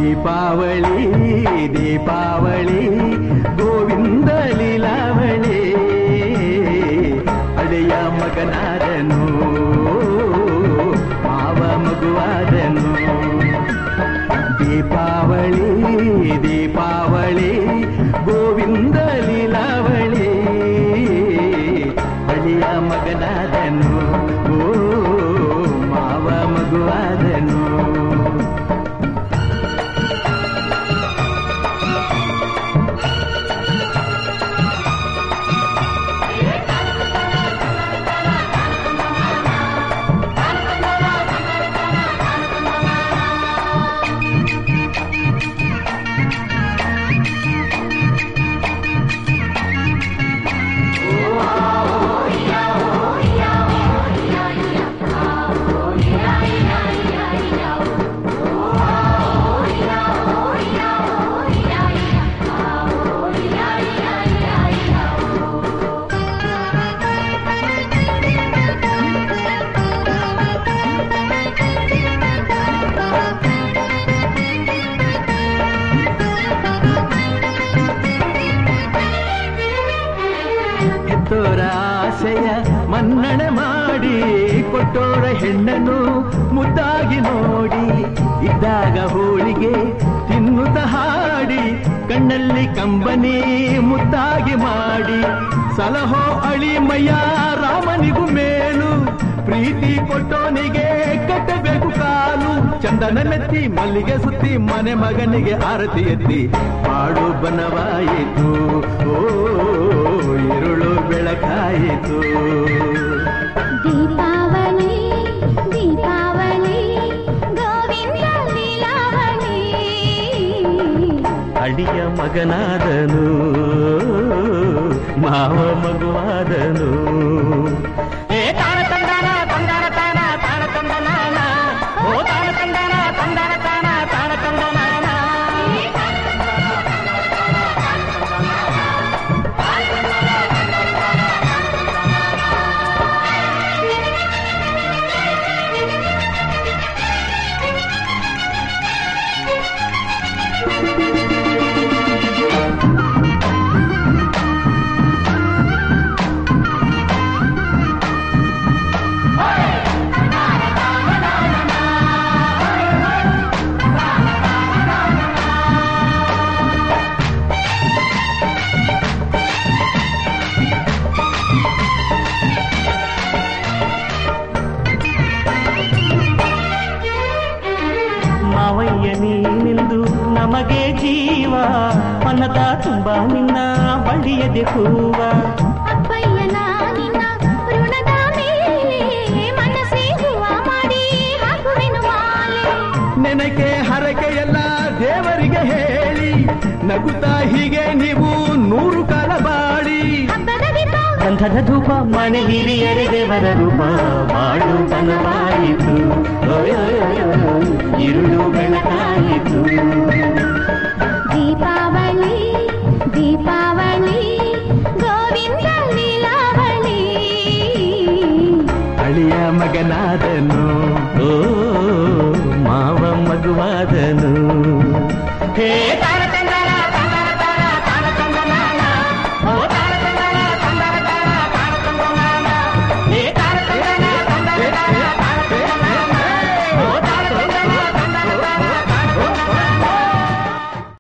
ದೀಪಾವಳಿ ದೀಪಾವಳಿ ಗೋವಿಂದ ಲೀಲಾವಳಿ ಅಡೆಯ ಮಗನಾದನು ಮಾವ ಮಗುವಾದನು ದೀಪಾವಳಿ ದೀಪಾವಳಿ ಗೋವಿಂದ ಲೀಲಾವಳಿ ಅಳಿಯ ಮಗನಾದನು ಓ ಮಾವ ಮಗುವಾದನು ಹೆತ್ತೋರ ಆಸೆಯ ಮನ್ನಣೆ ಮಾಡಿ ಕೊಟ್ಟೋರ ಹೆಣ್ಣನ್ನು ಮುದ್ದಾಗಿ ನೋಡಿ ಇದ್ದಾಗ ಹೋಳಿಗೆ ತಿನ್ನುತ್ತ ಹಾಡಿ ಕಣ್ಣಲ್ಲಿ ಕಂಬನಿ ಮುದ್ದಾಗಿ ಮಾಡಿ ಸಲಹೋ ಅಳಿಮಯ್ಯ ರಾಮನಿಗೂ ಮೇಲು ಪ್ರೀತಿ ಕೊಟ್ಟೋನಿಗೆ ಕಟ್ಟಬೇಕು ಕಾಲು ಚಂದನ ಮೆತ್ತಿ ಮಲ್ಲಿಗೆ ಸುತ್ತಿ ಮನೆ ಮಗನಿಗೆ ಆರತಿ ಎತ್ತಿ ಪಾಡು ಬನವಾಯಿತು ಓ ഇരുಳು ಬೆಳಕಾಯಿತು ದೀಪಾವಳಿ ದೀಪಾವಳಿ ಗೋವಿಂದ ಲೀಲಾವಳಿ ಅಡಿಯ ಮಗನಾದನು ಮಾವ ಮಗುವಾದನು ಏ ತಾನ ತಂದಾನ ತಂದಾನ ತಾನ ತಾನ ತಂದನಾನ ಓ ತಾನ ತಂದಾನ ತಂದಾನ ತಾನ ತಾನ ತಂದನಾನ ಮಾವಯ್ಯ ನೀನೆಂದು ನಮಗೆ ಜೀವ ಮನದ ತುಂಬ ನಿನ್ನ ಬಳಿಯದೆ ಹೂವ ಅಪ್ಪಯ್ಯನ ನಿನ್ನ ಋಣದ ಮೇಲೆ ಮನಸ್ಸೇ ಹೂವ ಮಾಡಿ ಹಾಕುವೆನು ಮಾಲೆ ನೆನಕೆ ಹರಕೆ ಎಲ್ಲ ದೇವರಿಗೆ ಹೇಳಿ ನಗುತ್ತಾ ಹೀಗೆ ನೀವು ನೂರು ಕಾಲ ಬಾಳಿ ಹಬ್ಬದ ದೀಪ ಗಂಧದ ಧೂಪ ಮನೆ ಹಿರಿಯರೆ ದೇವರ ರೂಪ ಬಾಳು ಬನವಾಯಿತು ಓಯೋಯೋಯೋ, ഇരുಳು ಬೆಳಕಾಯಿತು ದೀಪಾವಳಿ ದೀಪಾವಳಿ ಗೋವಿಂದ ಲೀಲಾವಳಿ ಅಳಿಯ ಮಗನಾದನು ಓ ಮಾವ ಮಗುವಾದನು ಹೇ ತಾರತೆ